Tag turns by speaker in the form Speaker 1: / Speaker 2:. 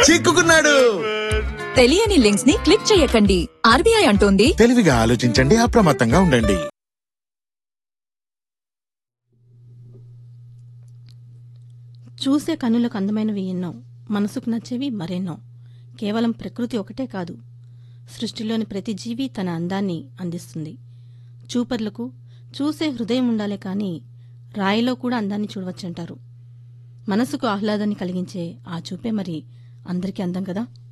Speaker 1: చిక్కుకున్నాడు
Speaker 2: తెలియని లింక్స్ ని క్లిక్ చేయకండి ఆర్బీఐ అంటోంది
Speaker 1: తెలివిగా ఆలోచించండి అప్రమత్తంగా ఉండండి
Speaker 3: చూసే కన్నులకు అందమైనవి ఎన్నో మనసుకు నచ్చేవి మరెన్నో కేవలం ప్రకృతి ఒకటే కాదు సృష్టిలోని ప్రతి జీవి తన అందాన్ని అందిస్తుంది చూపర్లకు చూసే హృదయం ఉండాలే కానీ రాయిలో కూడా అందాన్ని చూడవచ్చంటారు మనసుకు ఆహ్లాదాన్ని కలిగించే ఆ చూపే మరి అందరికీ అందం కదా